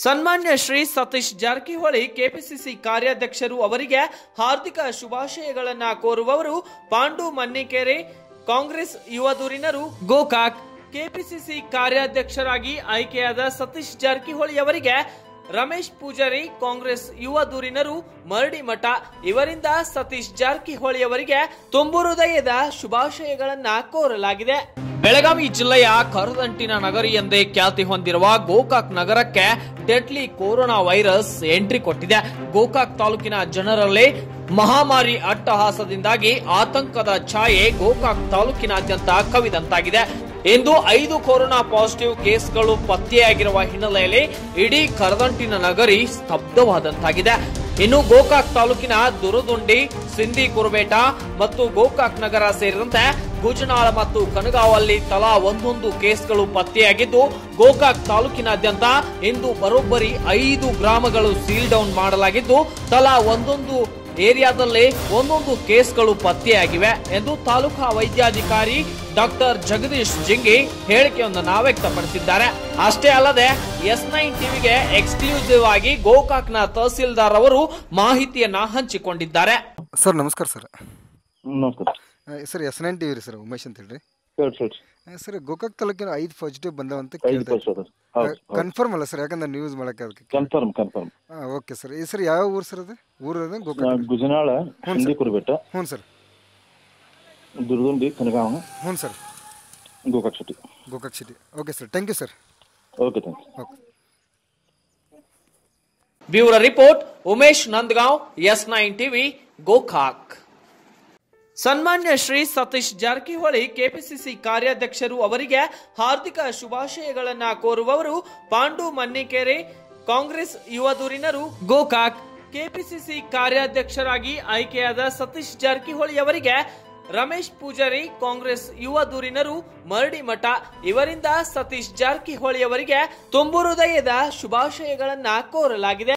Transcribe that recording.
ಸನ್ಮಾನ್ಯ ಶ್ರೀ ಸತೀಶ್ ಜಾರಕಿಹೊಳಿ ಕೆಪಿಸಿಸಿ ಕಾರ್ಯಾಧ್ಯಕ್ಷರು ಅವರಿಗೆ ಹಾರ್ದಿಕ ಶುಭಾಶಯಗಳನ್ನ ಕೋರುವವರು ಪಾಂಡು ಮನ್ನಿಕೆರೆ ಕಾಂಗ್ರೆಸ್ ಯುವ ಧುರೀಣರು ಗೋಕಾಕ್ ಕೆಪಿಸಿಸಿ ಕಾರ್ಯಾಧ್ಯಕ್ಷರಾಗಿ ಆಯ್ಕೆಯಾದ ಸತೀಶ್ ಜಾರಕಿಹೊಳಿ ಅವರಿಗೆ ರಮೇಶ್ ಪೂಜಾರಿ ಕಾಂಗ್ರೆಸ್ ಯುವ ಧುರೀಣರು ಮರಡಿ ಮಠ ಇವರಿಂದ ಸತೀಶ್ ಜಾರಕಿಹೊಳಿ ಅವರಿಗೆ ತುಂಬು ಹೃದಯದ ಶುಭಾಶಯಗಳನ್ನ ಕೋರಲಾಗಿದೆ ಬೆಳಗಾವಿ ಜಿಲ್ಲೆಯ ಕರದಂಟಿನ ನಗರಿ ಎಂದೇ ಖ್ಯಾತಿ ಹೊಂದಿರುವ ಗೋಕಾಕ್ ನಗರಕ್ಕೆ ಡೆಡ್ಲಿ ಕೊರೋನಾ ವೈರಸ್ ಎಂಟ್ರಿ ಕೊಟ್ಟಿದೆ ಗೋಕಾಕ್ ತಾಲೂಕಿನ ಜನರಲ್ಲೇ ಮಹಾಮಾರಿ ಅಟ್ಟಹಾಸದಿಂದಾಗಿ ಆತಂಕದ ಛಾಯೆ ಗೋಕಾಕ್ ತಾಲೂಕಿನಾದ್ಯಂತ ಕವಿದಂತಾಗಿದೆ ಇಂದು ಐದು ಕೊರೋನಾ ಪಾಸಿಟಿವ್ ಕೇಸ್ಗಳು ಪತ್ತೆಯಾಗಿರುವ ಹಿನ್ನೆಲೆಯಲ್ಲಿ ಇಡೀ ಕರದಂಟಿನ ನಗರಿ ಸ್ತಬ್ಧವಾದಂತಾಗಿದೆ ಇನ್ನು ಗೋಕಾಕ್ ತಾಲೂಕಿನ ದುರದುಂಡಿ ಸಿಂಧಿ ಕುರುಬೇಟ ಮತ್ತು ಗೋಕಾಕ್ ನಗರ ಸೇರಿದಂತೆ ಗುಜನಾಳ ಮತ್ತು ಕನಗಾವಲ್ಲಿ ತಲಾ ಒಂದೊಂದು ಕೇಸ್ಗಳು ಪತ್ತೆಯಾಗಿದ್ದು ಗೋಕಾಕ್ ತಾಲೂಕಿನಾದ್ಯಂತ ಇಂದು ಬರೋಬ್ಬರಿ ಐದು ಗ್ರಾಮಗಳು ಸೀಲ್ ಡೌನ್ ಮಾಡಲಾಗಿದ್ದು ತಲಾ ಒಂದೊಂದು ಏರಿಯಾದಲ್ಲೇ ಒಂದೊಂದು ಕೇಸ್ಗಳು ಪತ್ತೆಯಾಗಿವೆ ಎಂದು ತಾಲೂಕಾ ವೈದ್ಯಾಧಿಕಾರಿ ಡಾಕ್ಟರ್ ಜಗದೀಶ್ ಜಿಂಗಿ ಹೇಳಿಕೆಯೊಂದನ್ನು ವ್ಯಕ್ತಪಡಿಸಿದ್ದಾರೆ ಅಷ್ಟೇ ಅಲ್ಲದೆ ಎಸ್ ನೈನ್ ಟಿವಿಗೆ ಎಕ್ಸ್ಕ್ಲೂಸಿವ್ ಆಗಿ ಗೋಕಾಕ್ನ ತಹಸೀಲ್ದಾರ್ ಅವರು ಮಾಹಿತಿಯನ್ನ ಹಂಚಿಕೊಂಡಿದ್ದಾರೆ ಸರ್ ನಮಸ್ಕಾರ ಸರ್ ನಮಸ್ಕಾರ ಆ, sir S nine T V ರೀ ಸರ್ ಉಮೇಶ್ ಅಂತ ಹೇಳ್ರಿ ಹೇಳಿ ಹೇಳಿ ಆ, ಸರ್ ಗೋಕಾಕ್ ತಾಲೂಕಿನ ಐದು ಪಾಸಿಟಿವ್ ಬಂದವಂತ ಐದು ಪರ್ಸ್ ಅದ ಹೌದು ಕನ್ಫರ್ಮ್ ಅಲ್ಲ ಸರ್ ಯಾಕಂದ್ರೆ ನ್ಯೂಸ್ ಮಾಡಕ್ಕೆ ಅದಕ್ಕೆ ಕನ್ಫರ್ಮ್ ಕನ್ಫರ್ಮ್ ಓಕೆ ಸರ್ ಈ ಸರ್ ಯಾವ ಊರು ಸರ್ ಅದು ಊರು ಅದು ಗೋಕಾಕ್ ಗುಜನಾಳ ಹಿಂದಿ ಕುರುಬೆಟ್ಟ ಹ್ಞೂ ಸರ್ ದುರ್ದುಂಡಿ ಕನಗಾವ ಹ್ಞೂ sir Gokak city Gokak city okay sir thank you sir okay thank you okay bureau report Umesh Nandgaon S nine TV Gokak ಸನ್ಮಾನ್ಯ ಶ್ರೀ ಸತೀಶ್ ಜಾರಕಿಹೊಳಿ ಕೆಪಿಸಿಸಿ ಕಾರ್ಯಾಧ್ಯಕ್ಷರು ಅವರಿಗೆ ಹಾರ್ದಿಕ ಶುಭಾಶಯಗಳನ್ನ ಕೋರುವವರು ಪಾಂಡು ಮನ್ನಿಕೆರೆ ಕಾಂಗ್ರೆಸ್ ಯುವ ಧುರೀಣರು ಗೋಕಾಕ್ ಕೆಪಿಸಿಸಿ ಕಾರ್ಯಾಧ್ಯಕ್ಷರಾಗಿ ಆಯ್ಕೆಯಾದ ಸತೀಶ್ ಜಾರಕಿಹೊಳಿ ಅವರಿಗೆ ರಮೇಶ್ ಪೂಜಾರಿ ಕಾಂಗ್ರೆಸ್ ಯುವ ಧುರೀಣರು ಮರಡಿ ಮಠ ಇವರಿಂದ ಸತೀಶ್ ಜಾರಕಿಹೊಳಿ ಅವರಿಗೆ ತುಂಬು ಹೃದಯದ ಶುಭಾಶಯಗಳನ್ನ ಕೋರಲಾಗಿದೆ